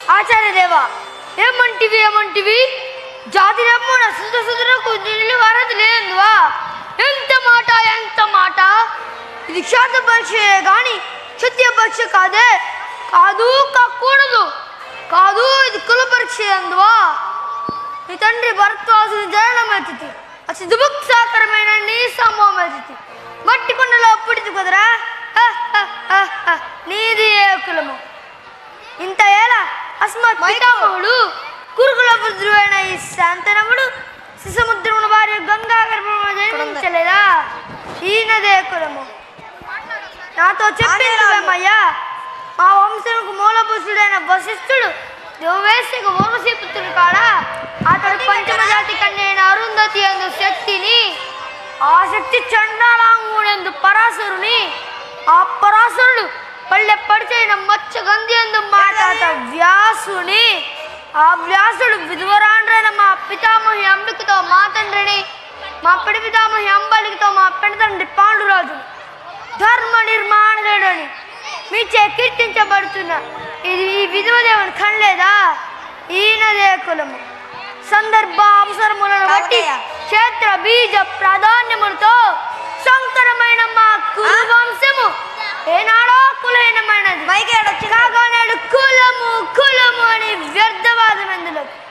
ఆచార్యదేవా ఏమంటివి ఏమంటివి జాతి రమ్మన సుధ సుధులకు నిల్లు వరది లేదువా ఎంత మాట ఎంత మాట ఇది క్షాత పరీక్షే గాని క్షత్రియ పరీక్ష కాదే కాదు కాకూడదు కాదు ఇది కుల పరీక్ష అందువా నీ తండ్రి భరద్వాజుని జననమెత్తితి అతి దుభుక్సాకరమైన నీ సంభవమెత్తితి మట్టి కొండలో పుడితి కుదరా హ, హ, హ, హ. నీది ఏ కులము ఇంత ఏలా అస్మత్ పితామహుడు కురుకుల పుత్రుడైన ఈ శాంతనముడు శిశముద్రమున వారి గంగా గర్భమున జన్మించలేదా ఈయనదే కులము నాతో చెప్పిందేమయ్యా మా వంశముకు మూలపురుషుడైన వశిష్ఠుడు దేవేశకు ఓమసి పుత్రుడు కాడా అతడు పంచమ జాతి కన్యైన అరుంధతి అందు శక్తిని ఆ శక్తి చండాలాంగుడందు పరాశరుని ఆ పరాశరుడు పల్లె పడిచైన మచ్చ గంధి అందు మాట్లాట వ్యాసుని ఆ వ్యాసుడు విధువరాండ్రైన మా పితామహి అంబికతో మా తండ్రిని మా పిడి పితామహి అంబలికతో మా పెడతండ్రి పాండురాజు ధర్మ నిర్మాణుడని మీచే కీర్తించబడుతున్న ఇది ఈ విధువదేవుని కనలేదా ఈయనదే కులము సందర్భ అవసరములను బట్టి క్షేత్ర బీజ ప్రాధాన్యములతో సంకరమైన మా కుల వంశము ఏనాడో కులహీనమైనది కాగా నేడు కులము కులము అని వ్యర్థవాదం ఎందులో